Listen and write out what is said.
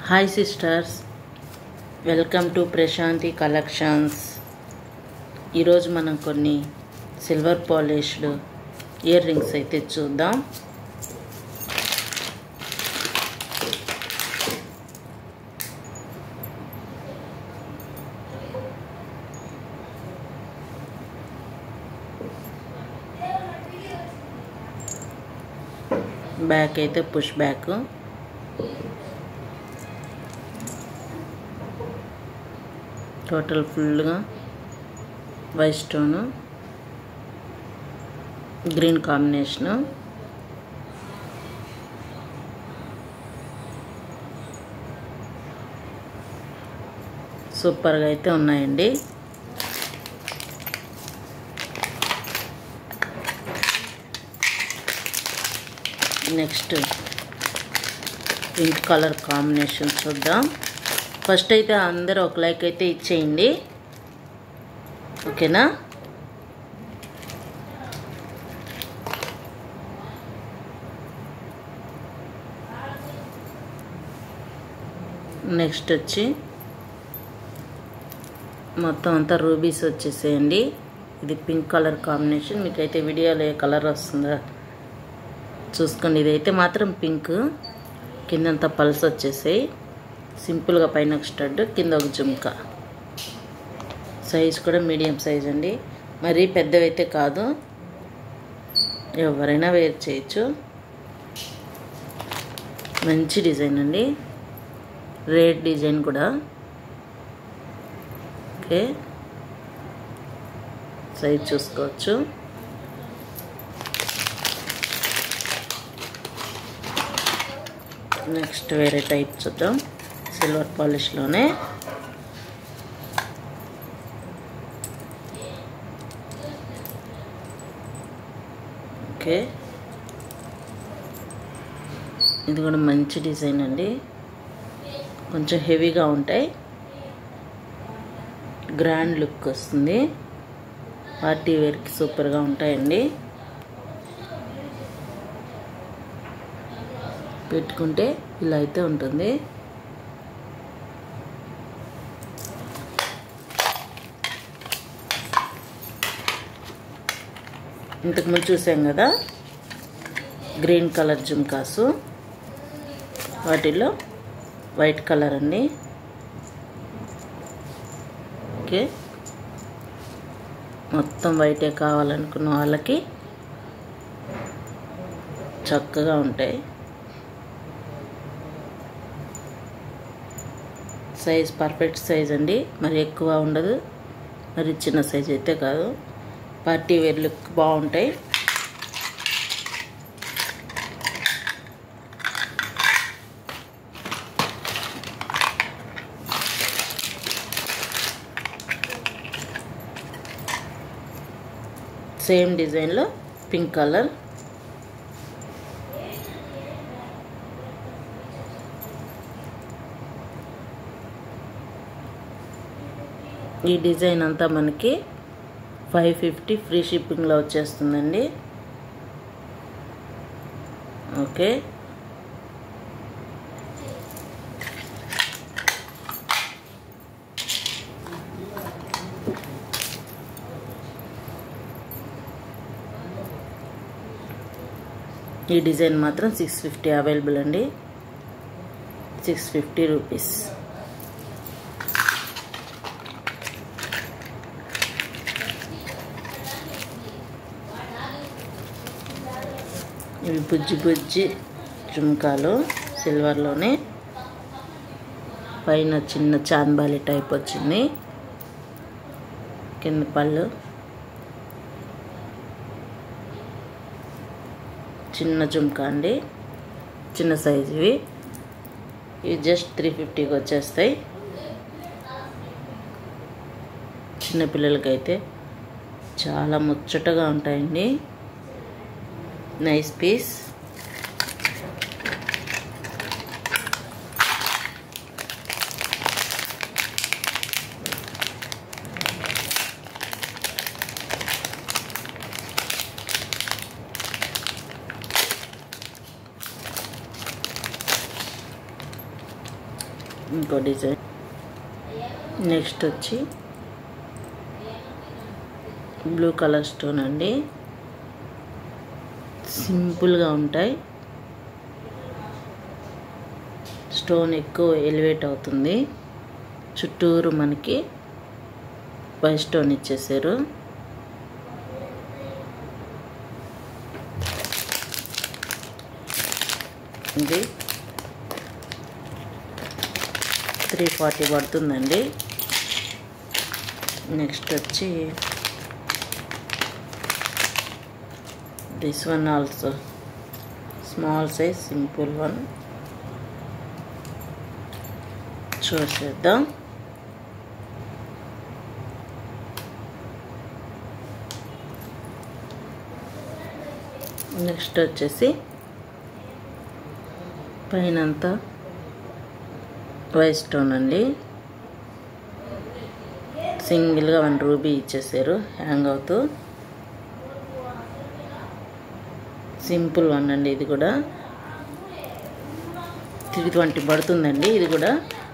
hi sisters welcome to Prashanthi collections ఈరోజు మనం కొన్ని సిల్వర్ పాలిష్డ్ ఇయర్ రింగ్స్ అయితే చూద్దాం బ్యాక్ అయితే పుష్ బ్యాక్ టోటల్ ఫుల్గా వైట్ స్టోను గ్రీన్ కాంబినేషను సూపర్గా అయితే ఉన్నాయండి నెక్స్ట్ పింక్ కలర్ కాంబినేషన్ చూద్దాం ఫస్ట్ అయితే అందరూ ఒక లైక్ అయితే ఇచ్చేయండి ఓకేనా నెక్స్ట్ వచ్చి మొత్తం అంతా రూబీస్ వచ్చేసేయండి ఇది పింక్ కలర్ కాంబినేషన్ మీకైతే వీడియోలో ఏ కలర్ వస్తుందో చూసుకోండి ఇదైతే మాత్రం పింక్ కిందంతా పల్స్ వచ్చేసాయి సింపుల్గా పైన ఒక స్టడ్ కింద ఒక జుమ్కా సైజ్ కూడా మీడియం సైజ్ అండి మరీ పెద్దవైతే కాదు ఎవరైనా వేర్ చేయొచ్చు మంచి డిజైన్ అండి రేట్ డిజైన్ కూడా ఓకే సైజ్ చూసుకోవచ్చు నెక్స్ట్ వేరే టైప్ చూద్దాం సిల్వర్ పాలిష్లోనే ఓకే ఇది కూడా మంచి డిజైన్ అండి కొంచెం హెవీగా ఉంటాయి గ్రాండ్ లుక్ వస్తుంది పార్టీ వేర్కి సూపర్గా ఉంటాయండి పెట్టుకుంటే ఇలా అయితే ఉంటుంది ఇంతకుముందు చూసాం కదా గ్రీన్ కలర్ జుమ్కాసు వాటిల్లో వైట్ కలర్ అండి ఓకే మొత్తం వైటే కావాలనుకున్న వాళ్ళకి చక్కగా ఉంటాయి సైజ్ పర్ఫెక్ట్ సైజ్ అండి మరి ఎక్కువ ఉండదు మరి చిన్న సైజ్ అయితే కాదు పార్టీ వేర్ లుక్ బాగుంటాయి సేమ్ డిజైన్లో పింక్ కలర్ ఈ డిజైన్ అంతా మనకి ఫైవ్ ఫిఫ్టీ ఫ్రీ షిప్పింగ్లో వచ్చేస్తుందండి ఓకే ఈ డిజైన్ మాత్రం సిక్స్ ఫిఫ్టీ అవైలబుల్ అండి సిక్స్ ఫిఫ్టీ రూపీస్ ఇవి బుజ్జి బుజ్జి జుమ్కాలు సిల్వర్లోనే పైన చిన్న చాంబాలి టైప్ వచ్చింది కింద పళ్ళు చిన్న జుమ్కా అండి చిన్న సైజు ఇవి ఇవి జస్ట్ త్రీ ఫిఫ్టీకి వచ్చేస్తాయి చిన్నపిల్లలకైతే చాలా ముచ్చటగా ఉంటాయండి నైస్ పీస్ ఇంకో డిజైన్ నెక్స్ట్ వచ్చి బ్లూ కలర్ స్టోన్ అండి సింపుల్గా ఉంటాయి స్టోన్ ఎక్కువ ఎలివేట్ అవుతుంది చుట్టూరు మనకి వైట్ స్టోన్ ఇచ్చేసారు ఇది త్రీ ఫార్టీ పడుతుందండి నెక్స్ట్ వచ్చి this one also small size simple one చూసేద్దాం నెక్స్ట్ వచ్చేసి పైన అంతా వైట్ స్టోన్ అండి సింగిల్గా వన్ రూబీ ఇచ్చేసారు హ్యాంగ్ అవుతూ సింపుల్ వన్ అండి ఇది కూడా త్రీ ట్వంటీ పడుతుందండి ఇది కూడా